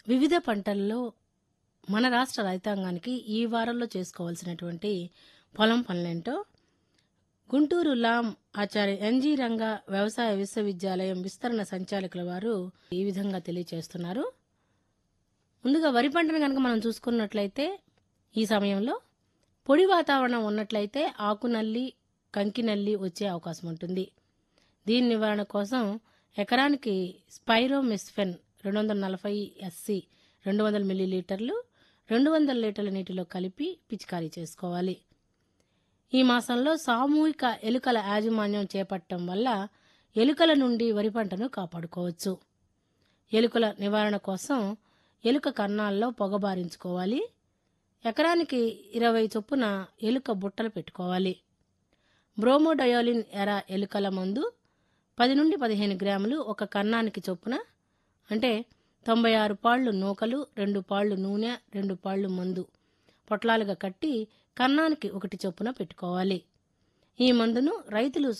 వివిధ పంటల్లో మన రాష్ట్ర రైతాంగానికి ఈ వారంలో చేసుకోవాల్సినటువంటి పొలం పనులేంటో గుంటూరు లాం ఆచార్య ఎన్జీ రంగ వ్యవసాయ విశ్వవిద్యాలయం విస్తరణ సంచాలకుల వారు ఈ విధంగా తెలియచేస్తున్నారు ముందుగా వరి పంటను కనుక మనం చూసుకున్నట్లయితే ఈ సమయంలో పొడి వాతావరణం ఉన్నట్లయితే ఆకునల్లి కంకినల్లి వచ్చే అవకాశం ఉంటుంది దీని నివారణ కోసం ఎకరానికి స్పైరోమిస్ఫెన్ రెండు వందల నలభై ఎస్సి రెండు వందల మిల్లీలీటర్లు రెండు వందల లీటర్ల నీటిలో కలిపి పిచికారీ చేసుకోవాలి ఈ మాసంలో సామూహిక ఎలుకల యాజమాన్యం చేపట్టడం వల్ల ఎలుకల నుండి వరి పంటను కాపాడుకోవచ్చు ఎలుకల నివారణ కోసం ఎలుక కన్నాల్లో పొగబారించుకోవాలి ఎకరానికి ఇరవై చొప్పున ఎలుక బుట్టలు పెట్టుకోవాలి బ్రోమోడయోలిన్ ఎర ఎలుకల మందు పది నుండి పదిహేను గ్రాములు ఒక కన్నానికి చొప్పున అంటే తొంభై ఆరు పాళ్ళు నూకలు రెండు పాళ్ళు నూనె రెండు పాళ్ళు మందు పొట్లాలుగా కట్టి కన్నానికి ఒకటి చొప్పున పెట్టుకోవాలి ఈ మందును రైతులు